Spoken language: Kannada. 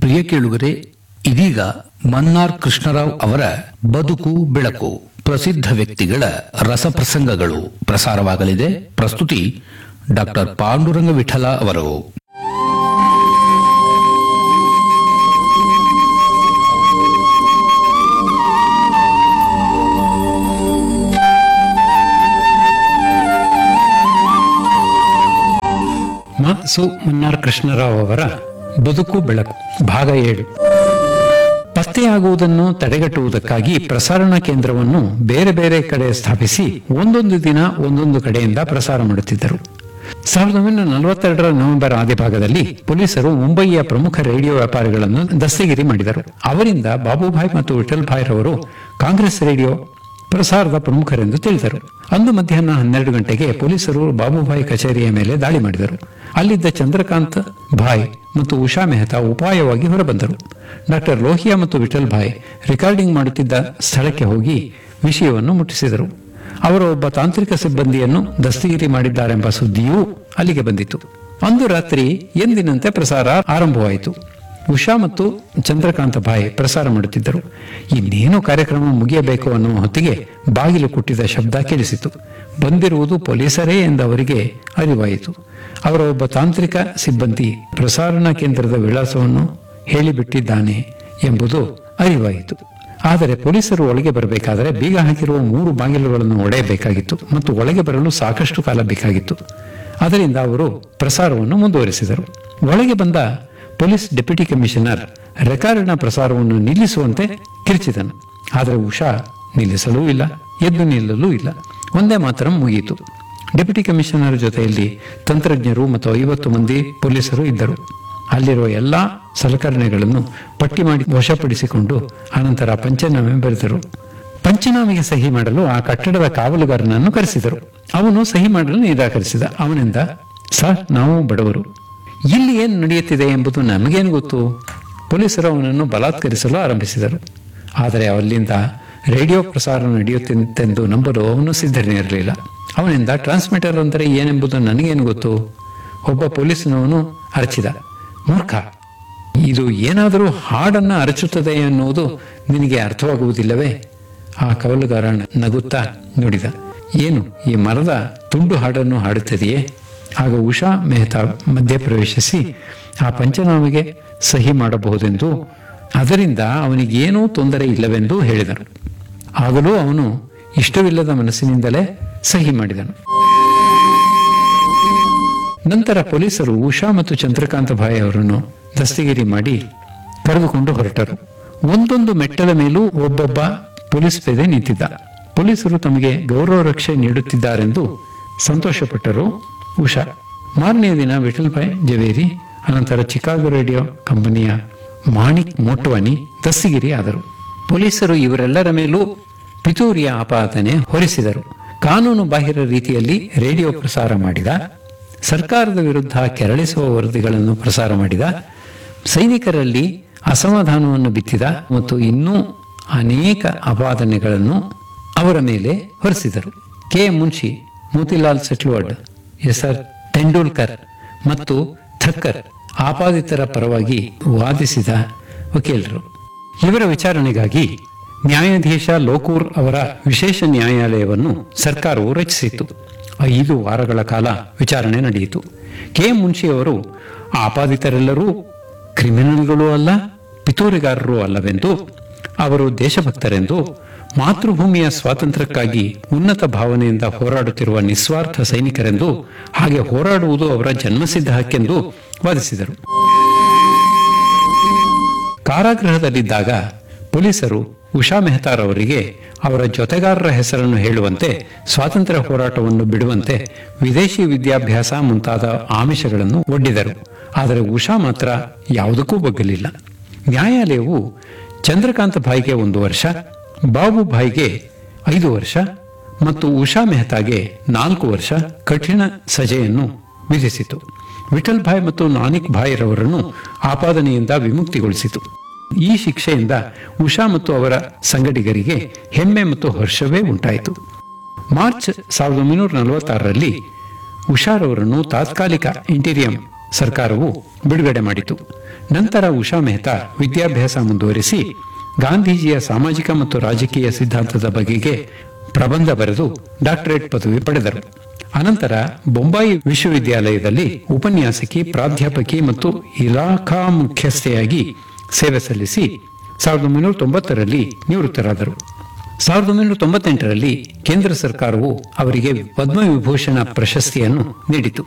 ಪ್ರಿಯ ಕೇಳುಗರೆ ಇದೀಗ ಮನ್ನಾರ್ ಕೃಷ್ಣರಾವ್ ಅವರ ಬದುಕು ಬೆಳಕು ಪ್ರಸಿದ್ಧ ವ್ಯಕ್ತಿಗಳ ರಸಪ್ರಸಂಗಗಳು ಪ್ರಸಾರವಾಗಲಿದೆ ಪ್ರಸ್ತುತಿ ಡಾಕ್ಟರ್ ಪಾಂಡುರಂಗ ವಿಠಲ ಅವರು ಮ ಸು ಮನ್ನಾರ್ ಕೃಷ್ಣರಾವ್ ಅವರ ಬದುಕು ಬೆಳಕು ಭಾಗ ಏಳು ಪತ್ತೆಯಾಗುವುದನ್ನು ತಡೆಗಟ್ಟುವುದಕ್ಕಾಗಿ ಪ್ರಸಾರಣ ಕೇಂದ್ರವನ್ನು ಬೇರೆ ಬೇರೆ ಕಡೆ ಸ್ಥಾಪಿಸಿ ಒಂದೊಂದು ದಿನ ಒಂದೊಂದು ಕಡೆಯಿಂದ ಪ್ರಸಾರ ಮಾಡುತ್ತಿದ್ದರು ಸಾವಿರದ ಒಂಬೈನೂರ ನಲವತ್ತೆರಡರ ನವೆಂಬರ್ ಆದಿಭಾಗದಲ್ಲಿ ಪೊಲೀಸರು ಮುಂಬಯಿಯ ಪ್ರಮುಖ ರೇಡಿಯೋ ವ್ಯಾಪಾರಿಗಳನ್ನು ದಸ್ತಗಿರಿ ಮಾಡಿದರು ಅವರಿಂದ ಬಾಬುಭಾಯ್ ಮತ್ತು ವಿಠಲ್ ಭಾಯ್ ರವರು ಕಾಂಗ್ರೆಸ್ ರೇಡಿಯೋ ಪ್ರಸಾರದ ಪ್ರಮುಖರೆಂದು ತಿಳಿದರು ಅಂದು ಮಧ್ಯಾಹ್ನ ಹನ್ನೆರಡು ಗಂಟೆಗೆ ಪೊಲೀಸರು ಬಾಬುಭಾಯ್ ಕಚೇರಿಯ ಮೇಲೆ ದಾಳಿ ಮಾಡಿದರು ಅಲ್ಲಿದ್ದ ಚಂದ್ರಕಾಂತ್ ಭಾಯ್ ಮತ್ತು ಉಷಾ ಮೆಹ್ತಾ ಉಪಾಯವಾಗಿ ಹೊರಬಂದರು ಡಾಕ್ಟರ್ ಲೋಹಿಯಾ ಮತ್ತು ವಿಠಲ್ ಭಾಯ್ ರೆಕಾರ್ಡಿಂಗ್ ಮಾಡುತ್ತಿದ್ದ ಸ್ಥಳಕ್ಕೆ ಹೋಗಿ ವಿಷಯವನ್ನು ಮುಟ್ಟಿಸಿದರು ಅವರ ಒಬ್ಬ ತಾಂತ್ರಿಕ ಸಿಬ್ಬಂದಿಯನ್ನು ದಸ್ತಗಿರಿ ಮಾಡಿದ್ದಾರೆಂಬ ಸುದ್ದಿಯೂ ಅಲ್ಲಿಗೆ ಬಂದಿತು ಅಂದು ರಾತ್ರಿ ಎಂದಿನಂತೆ ಪ್ರಸಾರ ಆರಂಭವಾಯಿತು ಉಷಾ ಮತ್ತು ಚಂದ್ರಕಾಂತ ಭಾಯ್ ಪ್ರಸಾರ ಮಾಡುತ್ತಿದ್ದರು ಇನ್ನೇನು ಕಾರ್ಯಕ್ರಮ ಮುಗಿಯಬೇಕು ಅನ್ನುವ ಹೊತ್ತಿಗೆ ಬಾಗಿಲು ಕುಟ್ಟಿದ ಶಬ್ದ ಕೇಳಿಸಿತು ಬಂದಿರುವುದು ಪೊಲೀಸರೇ ಎಂದವರಿಗೆ ಅರಿವಾಯಿತು ಅವರ ಒಬ್ಬ ತಾಂತ್ರಿಕ ಸಿಬ್ಬಂದಿ ಪ್ರಸಾರಣ ಕೇಂದ್ರದ ವಿಳಾಸವನ್ನು ಹೇಳಿಬಿಟ್ಟಿದ್ದಾನೆ ಎಂಬುದು ಅರಿವಾಯಿತು ಆದರೆ ಪೊಲೀಸರು ಒಳಗೆ ಬರಬೇಕಾದರೆ ಬೀಗ ಹಾಕಿರುವ ಮೂರು ಬಾಗಿಲುಗಳನ್ನು ಒಡೆಯಬೇಕಾಗಿತ್ತು ಮತ್ತು ಒಳಗೆ ಬರಲು ಸಾಕಷ್ಟು ಕಾಲ ಬೇಕಾಗಿತ್ತು ಅದರಿಂದ ಅವರು ಪ್ರಸಾರವನ್ನು ಮುಂದುವರಿಸಿದರು ಒಳಗೆ ಬಂದ ಪೊಲೀಸ್ ಡೆಪ್ಯೂಟಿ ಕಮಿಷನರ್ ರೆಕಾರ್ಡ್ನ ಪ್ರಸಾರವನ್ನು ನಿಲ್ಲಿಸುವಂತೆ ಕಿರಿಚಿದನು ಆದರೆ ಉಷಾ ನಿಲ್ಲಿಸಲೂ ಇಲ್ಲ ಎದ್ದು ನಿಲ್ಲಲೂ ಇಲ್ಲ ಒಂದೇ ಮಾತ್ರ ಮುಗಿಯಿತು ಡೆಪ್ಯೂಟಿ ಕಮಿಷನರ್ ಜೊತೆಯಲ್ಲಿ ತಂತ್ರಜ್ಞರು ಮತ್ತು ಐವತ್ತು ಮಂದಿ ಪೊಲೀಸರು ಇದ್ದರು ಅಲ್ಲಿರುವ ಎಲ್ಲಾ ಸಲಕರಣೆಗಳನ್ನು ಪಟ್ಟಿ ಮಾಡಿ ವಶಪಡಿಸಿಕೊಂಡು ಅನಂತರ ಪಂಚನಾಮೆ ಬರೆದರು ಪಂಚನಾಮೆಗೆ ಸಹಿ ಮಾಡಲು ಆ ಕಟ್ಟಡದ ಕಾವಲುಗಾರನನ್ನು ಕರೆಸಿದರು ಅವನು ಸಹಿ ಮಾಡಲು ನಿರಾಕರಿಸಿದ ಅವನಿಂದ ಸರ್ ನಾವು ಬಡವರು ಇಲ್ಲಿ ಏನು ನಡೆಯುತ್ತಿದೆ ಎಂಬುದು ನಮಗೇನು ಗೊತ್ತು ಪೊಲೀಸರು ಅವನನ್ನು ಬಲಾತ್ಕರಿಸಲು ಆರಂಭಿಸಿದರು ಆದರೆ ಅಲ್ಲಿಂದ ರೇಡಿಯೋ ಪ್ರಸಾರ ನಡೆಯುತ್ತಿತ್ತೆಂದು ನಂಬಲು ಅವನು ಸಿದ್ಧನಿರಲಿಲ್ಲ ಅವನಿಂದ ಟ್ರಾನ್ಸ್ಮಿಟರ್ ಅಂದರೆ ಏನೆಂಬುದು ನನಗೇನು ಗೊತ್ತು ಒಬ್ಬ ಪೊಲೀಸನವನು ಅರಚಿದ ಮೂರ್ಖ ಇದು ಏನಾದರೂ ಹಾಡನ್ನ ಅರಚುತ್ತದೆ ಎನ್ನುವುದು ನಿನಗೆ ಅರ್ಥವಾಗುವುದಿಲ್ಲವೇ ಆ ಕವಲುಗಾರ ನಗುತ್ತಾ ನುಡಿದ ಏನು ಈ ಮರದ ತುಂಡು ಹಾಡನ್ನು ಹಾಡುತ್ತದೆಯೇ ಆಗ ಉಷಾ ಮೆಹ್ತಾ ಮಧ್ಯಪ್ರವೇಶಿಸಿ ಆ ಪಂಚನಾಮೆಗೆ ಸಹಿ ಮಾಡಬಹುದೆಂದು ಅದರಿಂದ ಅವನಿಗೇನೂ ತೊಂದರೆ ಇಲ್ಲವೆಂದು ಹೇಳಿದನು ಆಗಲೂ ಅವನು ಇಷ್ಟವಿಲ್ಲದ ಮನಸ್ಸಿನಿಂದಲೇ ಸಹಿ ಮಾಡಿದನು ನಂತರ ಪೊಲೀಸರು ಉಷಾ ಮತ್ತು ಚಂದ್ರಕಾಂತ ಭಾಯ್ ಅವರನ್ನು ದಸ್ತಗಿರಿ ಮಾಡಿ ಕರೆದುಕೊಂಡು ಹೊರಟರು ಒಂದೊಂದು ಮೆಟ್ಟಲ ಮೇಲೂ ಒಬ್ಬೊಬ್ಬ ಪೊಲೀಸ್ ಪೇದೆ ನಿಂತಿದ್ದ ಪೊಲೀಸರು ತಮಗೆ ಗೌರವ ರಕ್ಷೆ ನೀಡುತ್ತಿದ್ದಾರೆಂದು ಸಂತೋಷಪಟ್ಟರು ಉಷಾ ಮಾರನೆಯ ದಿನ ವಿಠಲ್ ಭಾಯ್ ಜವೇರಿ ಅನಂತರ ಚಿಕಾಗೋ ರೇಡಿಯೋ ಕಂಪನಿಯ ಮಾಣಿಕ್ ಮೋಟ್ವಾನಿ ದಸ್ತಗಿರಿ ಆದರು ಪೊಲೀಸರು ಇವರೆಲ್ಲರ ಮೇಲೂ ಪಿತೂರಿಯ ಆಪಾದನೆ ಹೊರಿಸಿದರು ಕಾನೂನು ಬಾಹಿರ ರೀತಿಯಲ್ಲಿ ರೇಡಿಯೋ ಪ್ರಸಾರ ಮಾಡಿದ ಸರ್ಕಾರದ ವಿರುದ್ಧ ಕೆರಳಿಸುವ ವರದಿಗಳನ್ನು ಪ್ರಸಾರ ಮಾಡಿದ ಸೈನಿಕರಲ್ಲಿ ಅಸಮಾಧಾನವನ್ನು ಬಿತ್ತಿದ ಮತ್ತು ಇನ್ನೂ ಅನೇಕ ಅಪಾದನೆಗಳನ್ನು ಅವರ ಮೇಲೆ ಹೊರಿಸಿದರು K Munshi Motilal Setalvad S R Tendulkar ಮತ್ತು ಥಕ್ಕರ್ ಆಪಾದಿತರ ಪರವಾಗಿ ವಾದಿಸಿದ ವಕೀಲರು ಇವರ ವಿಚಾರಣೆಗಾಗಿ ನ್ಯಾಯಾಧೀಶ ಲೋಕೂರ್ ಅವರ ವಿಶೇಷ ನ್ಯಾಯಾಲಯವನ್ನು ಸರ್ಕಾರವು ರಚಿಸಿತು ಐದು ವಾರಗಳ ಕಾಲ ವಿಚಾರಣೆ ನಡೆಯಿತು ಕೆ ಮುನ್ಷಿ ಅವರು ಆಪಾದಿತರೆಲ್ಲರೂ ಕ್ರಿಮಿನಲ್ಗಳೂ ಅಲ್ಲ ಪಿತೂರಿಗಾರರೂ ಅಲ್ಲವೆಂದು ಅವರು ದೇಶಭಕ್ತರೆಂದು ಮಾತೃಭೂಮಿಯ ಸ್ವಾತಂತ್ರ್ಯಕ್ಕಾಗಿ ಉನ್ನತ ಭಾವನೆಯಿಂದ ಹೋರಾಡುತ್ತಿರುವ ನಿಸ್ವಾರ್ಥ ಸೈನಿಕರೆಂದು ಹಾಗೆ ಹೋರಾಡುವುದು ಅವರ ಜನ್ಮಸಿದ್ಧ ಹಕ್ಕೆಂದು ವಾದಿಸಿದರು ಕಾರಾಗೃಹದಲ್ಲಿದ್ದಾಗ ಪೊಲೀಸರು ಉಷಾ ಮೆಹ್ತಾರವರಿಗೆ ಅವರ ಜೊತೆಗಾರರ ಹೆಸರನ್ನು ಹೇಳುವಂತೆ ಸ್ವಾತಂತ್ರ್ಯ ಹೋರಾಟವನ್ನು ಬಿಡುವಂತೆ ವಿದೇಶಿ ವಿದ್ಯಾಭ್ಯಾಸ ಮುಂತಾದ ಆಮಿಷಗಳನ್ನು ಒಡ್ಡಿದರು ಆದರೆ ಉಷಾ ಮಾತ್ರ ಯಾವುದಕ್ಕೂ ಬಗ್ಗಲಿಲ್ಲ ನ್ಯಾಯಾಲಯವು ಚಂದ್ರಕಾಂತ ಭಾಯ್ಗೆ ಒಂದು ವರ್ಷ ಬಾಬು ಭಾಯ್ಗೆ ಐದು ವರ್ಷ ಮತ್ತು ಉಷಾ ಮೆಹ್ತಾಗೆ ನಾಲ್ಕು ವರ್ಷ ಕಠಿಣ ಸಜೆಯನ್ನು ವಿಧಿಸಿತು ವಿಠಲ್ ಭಾಯ್ ಮತ್ತು ನಾನಿಕ್ ಭಾಯ್ ರವರನ್ನು ಆಪಾದನೆಯಿಂದ ವಿಮುಕ್ತಿಗೊಳಿಸಿತು ಈ ಶಿಕ್ಷೆಯಿಂದ ಉಷಾ ಮತ್ತು ಅವರ ಸಂಗಡಿಗರಿಗೆ ಹೆಮ್ಮೆ ಮತ್ತು ಹರ್ಷವೇ ಉಂಟಾಯಿತು ಮಾರ್ಚ್ ಸಾವಿರದ ಒಂಬೈನೂರ ನಲವತ್ತಾರರಲ್ಲಿ ಉಷಾರವರನ್ನು ತಾತ್ಕಾಲಿಕ ಇಂಟೀರಿಯಂ ಸರ್ಕಾರವು ಬಿಡುಗಡೆ ಮಾಡಿತು ನಂತರ ಉಷಾ ಮೆಹ್ತಾ ವಿದ್ಯಾಭ್ಯಾಸ ಮುಂದುವರಿಸಿ ಗಾಂಧೀಜಿಯ ಸಾಮಾಜಿಕ ಮತ್ತು ರಾಜಕೀಯ ಸಿದ್ಧಾಂತದ ಬಗೆಗೆ ಪ್ರಬಂಧ ಬರೆದು ಡಾಕ್ಟರೇಟ್ ಪದವಿ ಪಡೆದರು ಅನಂತರ ಬೊಂಬಾಯಿ ವಿಶ್ವವಿದ್ಯಾಲಯದಲ್ಲಿ ಉಪನ್ಯಾಸಕಿ ಪ್ರಾಧ್ಯಾಪಕಿ ಮತ್ತು ಇಲಾಖಾ ಮುಖ್ಯಸ್ಥೆಯಾಗಿ ಸೇವೆ ಸಲ್ಲಿಸಿ ಸಾವಿರದ ಒಂಬೈನೂರ ತೊಂಬತ್ತರಲ್ಲಿ ನಿವೃತ್ತರಾದರು ಸಾವಿರದ ಒಂಬೈನೂರ ತೊಂಬತ್ತೆಂಟರಲ್ಲಿ ಕೇಂದ್ರ ಸರ್ಕಾರವು ಅವರಿಗೆ ಪದ್ಮವಿಭೂಷಣ ಪ್ರಶಸ್ತಿಯನ್ನು ನೀಡಿತು